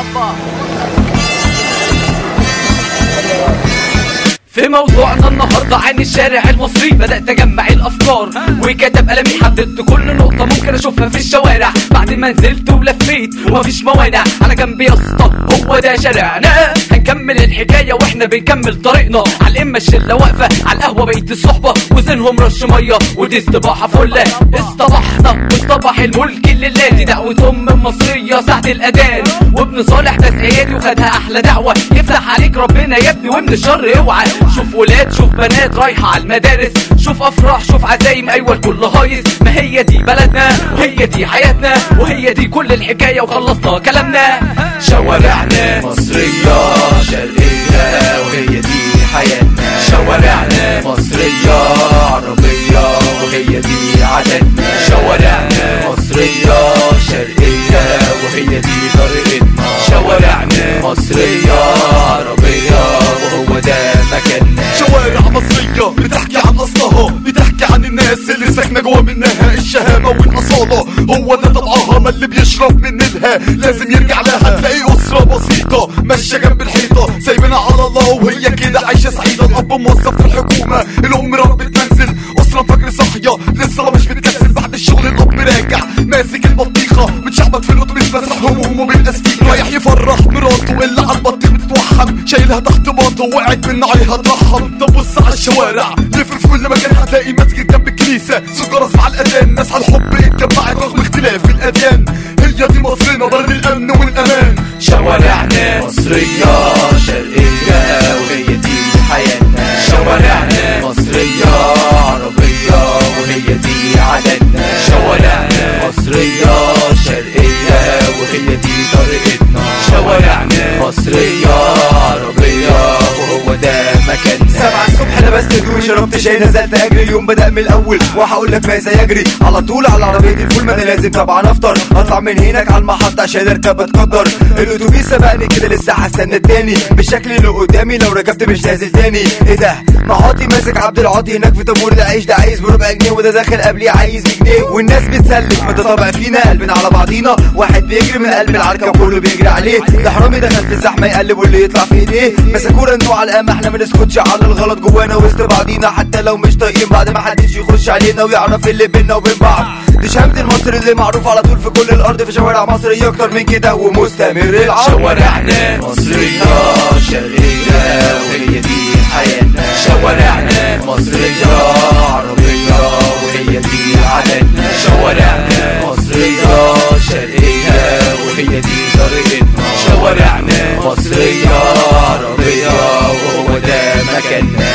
في موضوعنا النهاردة عن الشارع المصري بدأت أجمع الأفكار وكتب قلمي حددت كل نقطة ممكن أشوفها في الشوارع بعد ما نزلت ولفيت ومفيش موانع على جنب يا اسطى هو ده شارعنا هنكمل الحكاية واحنا بنكمل طريقنا على الإمة الشلة واقفة على القهوة بقيت الصحبة وزنهم رش مية ودي استباحة فلة اصطبحنا واصطبح الملك لله دي دعوة أم مصرية ساعة الأذان وابن صالح ده سيادي وخدها أحلى دعوة يفتح عليك ربنا يا ابني ومن الشر اوعى شوف ولاد شوف بنات رايحة على المدارس شوف أفراح شوف عزايم أيوة الكل هايص ما هي دي بلدنا وهي دي حياتنا وهي دي كل الحكاية وخلصنا كلامنا شوارعنا مصرية شرقية وهي دي حياتنا شوارعنا مصرية عربية وهي دي عاداتنا شوارعنا مصرية شرقية وهي دي طريقتنا شوارعنا مصرية عربية وهو ده مكاننا شوارع مصرية بتحكي عن أصلها بتحكي عن الناس اللي ساكنة جوا منها الشهامة والأصالة هو ده طبعها ما اللي بيشرب من نيلها لازم يرجع لها تلاقي أسرة بسيطة ماشية جنب الحيطة سايبينها على الله وهي كده عايشة سعيدة الأب موظف في الحكومة الأم ربة منزل أسرة فجر صاحية لسه مش بتكسل بعد الشغل الأب راجع ماسك البطيخة متشعبط في الأتوبيس مسرح همومه بالأسفيك رايح يفرح مراته اللي على البطيخ بتتوحم شايلها تحت باطه وقعت من عليها ترحم طب بص على الشوارع لف في كل مكان هتلاقي مسجد جنب الكنيسة سجارة مع الأذان ناس على الحب اتجمعت رغم اختلاف الأديان هي دي مصرنا بلد الأمن والأمان شوارعنا مصرية شرقية وهي دي حياتنا شوارعنا مصرية عربية وهي دي عاداتنا شوارعنا مصرية شرقية وهي دي طريقتنا شوارعنا مصرية عربية وهو ده مكاننا سبعة الصبح لبست هدومي شربت شاي نزلت اجري اليوم بدا من الاول وهقول لك ما سيجري على طول على عربيه الفول ما انا لازم طبعا افطر اطلع من هناك على المحطه عشان اركب اتقدر الاتوبيس سبقني كده لسه هستنى التاني بالشكل اللي قدامي لو ركبت مش نازل تاني ايه ده معاطي ماسك عبد العاطي هناك في طابور ده عيش ده عايز بربع جنيه وده داخل قبلي عايز بجنيه والناس بتسلك ما ده طبع فينا قلبنا على بعضينا واحد بيجري من قلب العركه وكله بيجري عليه ده حرامي دخل في الزحمه يقلب واللي يطلع في ايديه مسكونا انتوا على القمه احنا ما نسكتش على الغلط جوانا وسط بعضينا حتى لو مش طايقين بعد ما حدش يخش علينا ويعرف اللي بينا وبين بعض دي شهامة المصري اللي معروف على طول في كل الارض في شوارع مصرية اكتر من كده ومستمر العرض شوارعنا مصرية شرقية وهي دي حياتنا شوارعنا مصرية عربية وهي دي عاداتنا شوارعنا مصرية شرقية وهي دي طريقتنا شوارعنا مصرية عربية وهو ده مكاننا